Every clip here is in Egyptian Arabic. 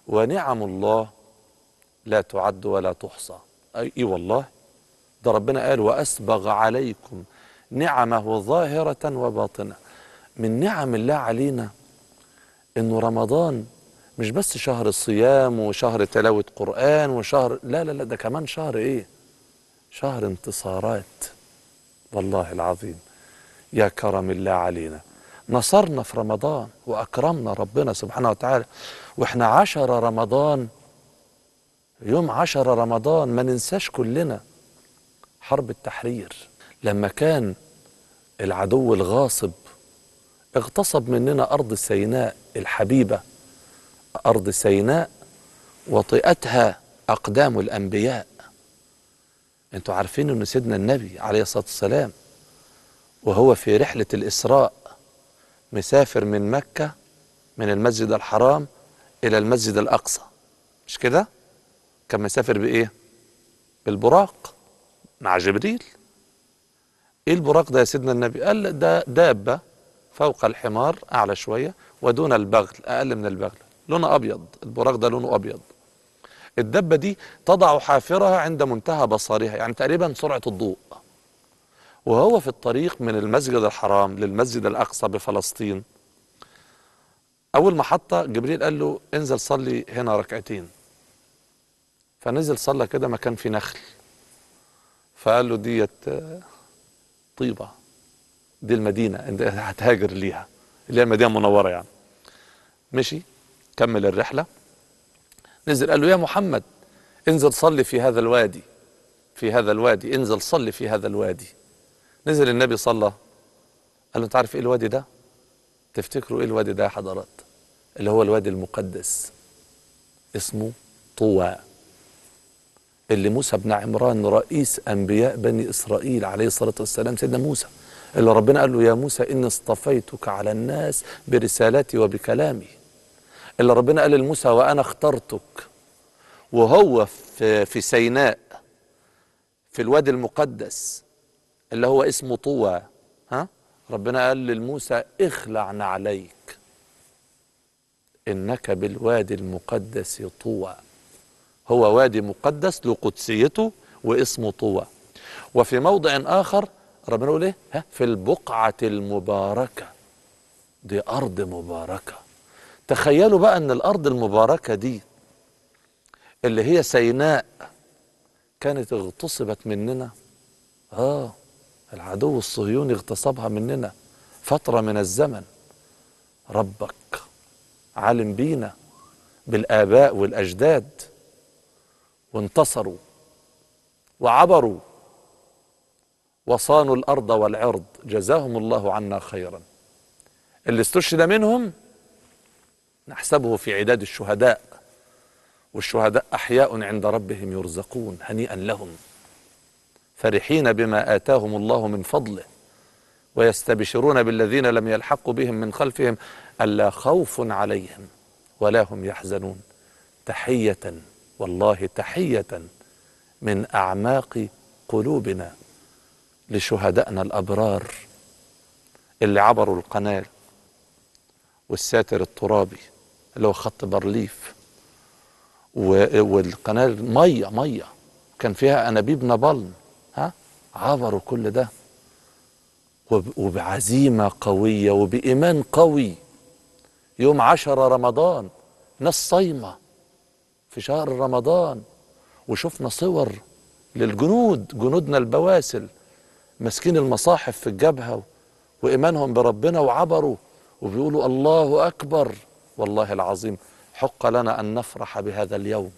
ونعم الله لا تعد ولا تحصى اي إيه والله ده ربنا قال واسبغ عليكم نعمه ظاهره وباطنه من نعم الله علينا انه رمضان مش بس شهر الصيام وشهر تلاوه قران وشهر لا لا لا ده كمان شهر ايه شهر انتصارات والله العظيم يا كرم الله علينا نصرنا في رمضان واكرمنا ربنا سبحانه وتعالى واحنا عشر رمضان يوم عشر رمضان ما ننساش كلنا حرب التحرير لما كان العدو الغاصب اغتصب مننا ارض سيناء الحبيبه ارض سيناء وطئتها اقدام الانبياء انتوا عارفين ان سيدنا النبي عليه الصلاه والسلام وهو في رحله الاسراء مسافر من مكه من المسجد الحرام الى المسجد الاقصى مش كده كان مسافر بايه بالبراق مع جبريل ايه البراق ده يا سيدنا النبي قال ده دابه فوق الحمار اعلى شويه ودون البغل اقل من البغل لونه ابيض البراق ده لونه ابيض الدبه دي تضع حافرها عند منتهى بصرها يعني تقريبا سرعه الضوء وهو في الطريق من المسجد الحرام للمسجد الاقصى بفلسطين اول محطه جبريل قال له انزل صلي هنا ركعتين فنزل صلى كده مكان في نخل فقال له ديت طيبه دي المدينه انت هتهاجر ليها اللي هي المدينه المنوره يعني مشي كمل الرحله نزل قال له يا محمد انزل صلي في هذا الوادي في هذا الوادي انزل صلي في هذا الوادي نزل النبي صلى قال له انت عارف ايه الوادي ده تفتكروا ايه الوادي ده يا حضرات اللي هو الوادي المقدس اسمه طوى اللي موسى بن عمران رئيس انبياء بني اسرائيل عليه الصلاه والسلام سيدنا موسى اللي ربنا قال له يا موسى اني اصطفيتك على الناس برسالتي وبكلامي اللي ربنا قال لموسى وانا اخترتك وهو في في سيناء في الوادي المقدس اللي هو اسمه طوى ها ربنا قال لموسى اخلع نعليك انك بالوادي المقدس طوى هو وادي مقدس له قدسيته واسمه طوى وفي موضع اخر ربنا يقول ايه ها في البقعه المباركه دي ارض مباركه تخيلوا بقى ان الارض المباركه دي اللي هي سيناء كانت اغتصبت مننا اه العدو الصهيوني اغتصبها مننا فتره من الزمن ربك علم بينا بالاباء والاجداد وانتصروا وعبروا وصانوا الارض والعرض جزاهم الله عنا خيرا اللي استشهد منهم نحسبه في عداد الشهداء والشهداء احياء عند ربهم يرزقون هنيئا لهم فرحين بما اتاهم الله من فضله ويستبشرون بالذين لم يلحقوا بهم من خلفهم الا خوف عليهم ولا هم يحزنون تحيه والله تحيه من اعماق قلوبنا لشهدائنا الابرار اللي عبروا القناه والساتر الترابي اللي هو خط بارليف والقناه ميه ميه كان فيها انابيب نابلم ها عبروا كل ده وبعزيمه قويه وبايمان قوي يوم عشر رمضان ناس صايمه في شهر رمضان وشفنا صور للجنود جنودنا البواسل ماسكين المصاحف في الجبهه وايمانهم بربنا وعبروا وبيقولوا الله اكبر والله العظيم حق لنا ان نفرح بهذا اليوم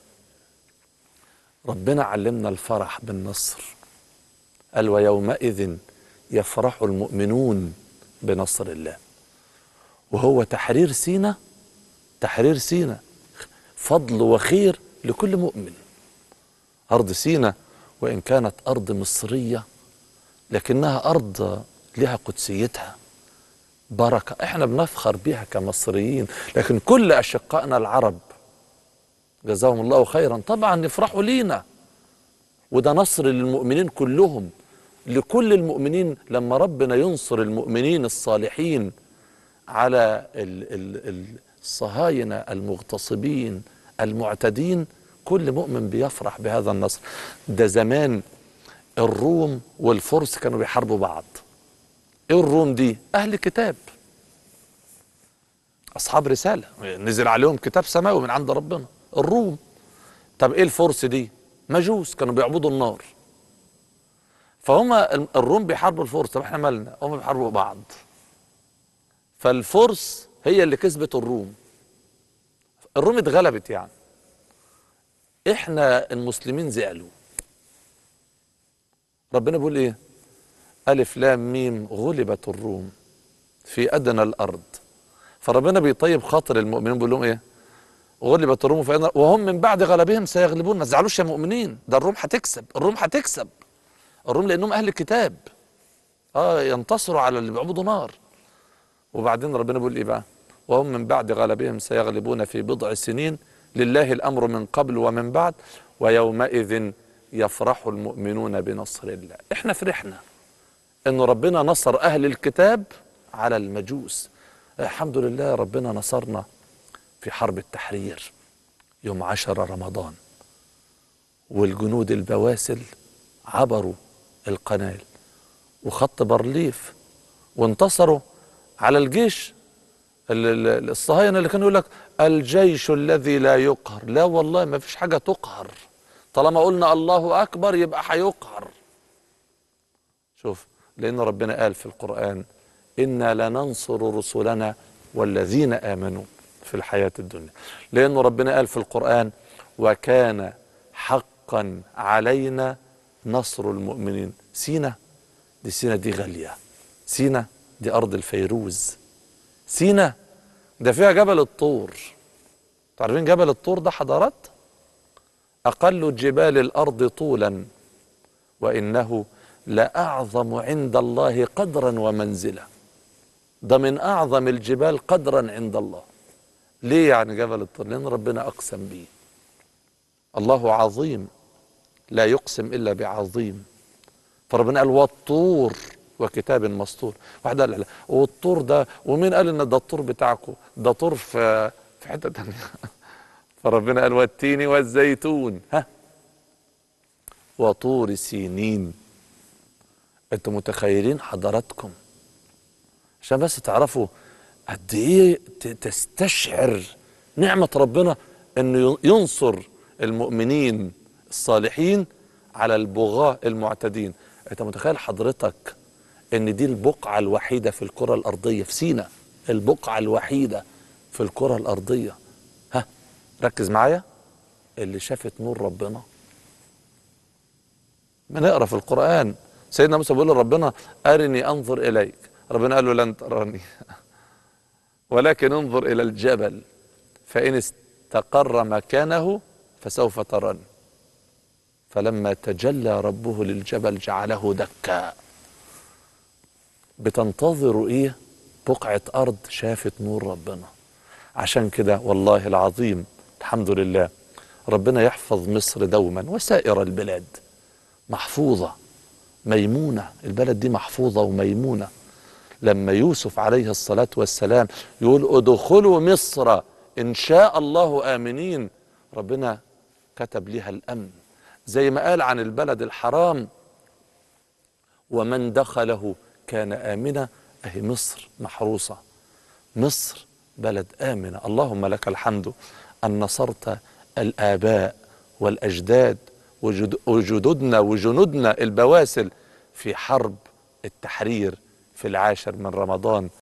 ربنا علمنا الفرح بالنصر قال ويومئذ يفرح المؤمنون بنصر الله وهو تحرير سينا تحرير سينا فضل وخير لكل مؤمن ارض سينا وان كانت ارض مصريه لكنها ارض لها قدسيتها بركه احنا بنفخر بها كمصريين لكن كل اشقائنا العرب جزاهم الله خيرا طبعا يفرحوا لينا وده نصر للمؤمنين كلهم لكل المؤمنين لما ربنا ينصر المؤمنين الصالحين على ال ال الصهاينه المغتصبين المعتدين كل مؤمن بيفرح بهذا النصر ده زمان الروم والفرس كانوا بيحاربوا بعض ايه الروم دي اهل كتاب اصحاب رساله نزل عليهم كتاب سماوي من عند ربنا الروم طب ايه الفرس دي مجوس كانوا بيعبدوا النار فهم الروم بيحاربوا الفرس طب احنا مالنا هم بيحاربوا بعض فالفرس هي اللي كسبت الروم الروم اتغلبت يعني احنا المسلمين زعلوا ربنا بيقول ايه الف لام ميم غلبت الروم في ادنى الارض فربنا بيطيب خاطر المؤمنين بيقول لهم ايه غلبت الروم في أدنى وهم من بعد غلبهم سيغلبون ما تزعلوش يا مؤمنين ده الروم هتكسب الروم هتكسب الروم لانهم اهل الكتاب اه ينتصروا على اللي بيعبدوا نار وبعدين ربنا بيقول ايه بقى وهم من بعد غلبهم سيغلبون في بضع سنين لله الامر من قبل ومن بعد ويومئذ يفرح المؤمنون بنصر الله احنا فرحنا ان ربنا نصر اهل الكتاب على المجوس الحمد لله ربنا نصرنا في حرب التحرير يوم عشر رمضان والجنود البواسل عبروا القنال وخط بارليف وانتصروا على الجيش الصهاينه اللي كانوا يقول لك الجيش الذي لا يقهر لا والله ما فيش حاجه تقهر طالما قلنا الله اكبر يبقى هيقهر شوف لان ربنا قال في القران انا لننصر رسلنا والذين امنوا في الحياه الدنيا لان ربنا قال في القران وكان حقا علينا نصر المؤمنين سينا دي سينا دي غاليه سينا دي ارض الفيروز سينا ده فيها جبل الطور تعرفين جبل الطور ده حضارات اقل جبال الارض طولا وانه لاعظم عند الله قدرا ومنزله ده من اعظم الجبال قدرا عند الله ليه يعني جبل الطور لان ربنا اقسم به الله عظيم لا يقسم الا بعظيم فربنا قال والطور وكتاب مسطور واحد قال لا والطور ده ومين قال ان ده الطور بتاعكم ده طور في في حته تانية فربنا قال والتين والزيتون ها وطور سينين انتوا متخيلين حضراتكم عشان بس تعرفوا قد ايه تستشعر نعمه ربنا انه ينصر المؤمنين الصالحين على البغاة المعتدين انت متخيل حضرتك ان دي البقعة الوحيدة في الكرة الارضية في سينا البقعة الوحيدة في الكرة الارضية ها ركز معايا اللي شافت نور ربنا بنقرا في القرآن سيدنا موسى بيقول لربنا ارني انظر اليك ربنا قال له لن تراني ولكن انظر الى الجبل فان استقر مكانه فسوف تراني فلما تجلى ربه للجبل جعله دكا بتنتظروا ايه بقعة ارض شافت نور ربنا عشان كده والله العظيم الحمد لله ربنا يحفظ مصر دوما وسائر البلاد محفوظة ميمونة البلد دي محفوظة وميمونة لما يوسف عليه الصلاة والسلام يقول ادخلوا مصر ان شاء الله امنين ربنا كتب لها الامن زي ما قال عن البلد الحرام ومن دخله كان آمنا أهي مصر محروسة مصر بلد آمنة اللهم لك الحمد أن نصرت الآباء والأجداد وجدودنا وجنودنا البواسل في حرب التحرير في العاشر من رمضان